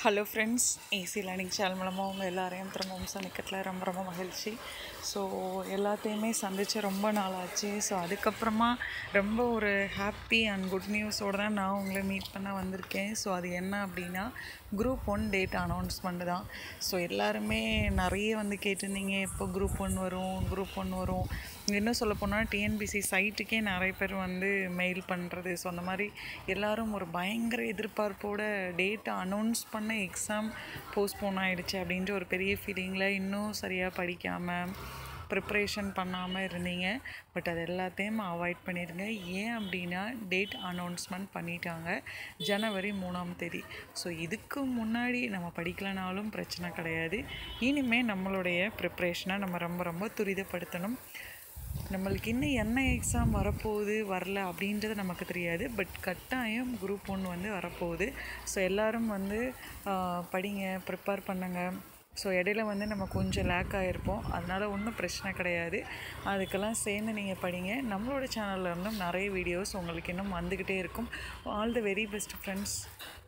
hello friends easy learning channel மூலமாக உங்கள் எல்லாரையும் திரும்பவும் சந்திக்கிறதுல ரொம்ப ரொம்ப மகிழ்ச்சி ஸோ எல்லாத்தையுமே சந்தித்து ரொம்ப நாள் ஆச்சு ஸோ அதுக்கப்புறமா ரொம்ப ஒரு ஹாப்பி அண்ட் குட் நியூஸோடு தான் நான் உங்களை மீட் பண்ண வந்திருக்கேன் ஸோ அது என்ன அப்படின்னா குரூப் ஒன் டேட் அனௌன்ஸ்மெண்ட் தான் ஸோ எல்லாருமே நிறைய வந்து கேட்டிருந்தீங்க எப்போ குரூப் ஒன் வரும் குரூப் ஒன் வரும் இன்னும் சொல்ல போனால் டிஎன்பிசி சைட்டுக்கே நிறைய பேர் வந்து மெயில் பண்ணுறது ஸோ அந்த மாதிரி எல்லாரும் ஒரு பயங்கர எதிர்பார்ப்போட டேட்டை அனௌன்ஸ் பண்ண எக்ஸாம் போஸ்ட்போன் ஆகிடுச்சு அப்படின்ற ஒரு பெரிய ஃபீலிங்கில் இன்னும் சரியாக படிக்காமல் ப்ரிப்ரேஷன் பண்ணாமல் இருந்தீங்க பட் அது எல்லாத்தையும் அவாய்ட் பண்ணிடுங்க ஏன் அப்படின்னா டேட் அனௌன்ஸ்மெண்ட் பண்ணிட்டாங்க ஜனவரி மூணாம் தேதி ஸோ இதுக்கு முன்னாடி நம்ம படிக்கலனாலும் பிரச்சனை கிடையாது இனிமேல் நம்மளுடைய ப்ரிப்ரேஷனை நம்ம ரொம்ப ரொம்ப துரிதப்படுத்தணும் நம்மளுக்கு இன்னும் என்ன எக்ஸாம் வரப்போகுது வரல அப்படின்றது நமக்கு தெரியாது பட் கட்டாயம் குரூப் ஒன் வந்து வரப்போகுது ஸோ எல்லோரும் வந்து ஆஹ், படிங்க ப்ரிப்பேர் பண்ணுங்க ஸோ இடையில வந்து நம்ம கொஞ்சம் லேக் ஆகிருப்போம் அதனால் ஒன்றும் பிரச்சனை கிடையாது அதுக்கெல்லாம் சேர்ந்து நீங்கள் படிங்க நம்மளோட சேனலில் இருந்தும் நிறைய வீடியோஸ் உங்களுக்கு இன்னும் வந்துக்கிட்டே இருக்கும் all the very best friends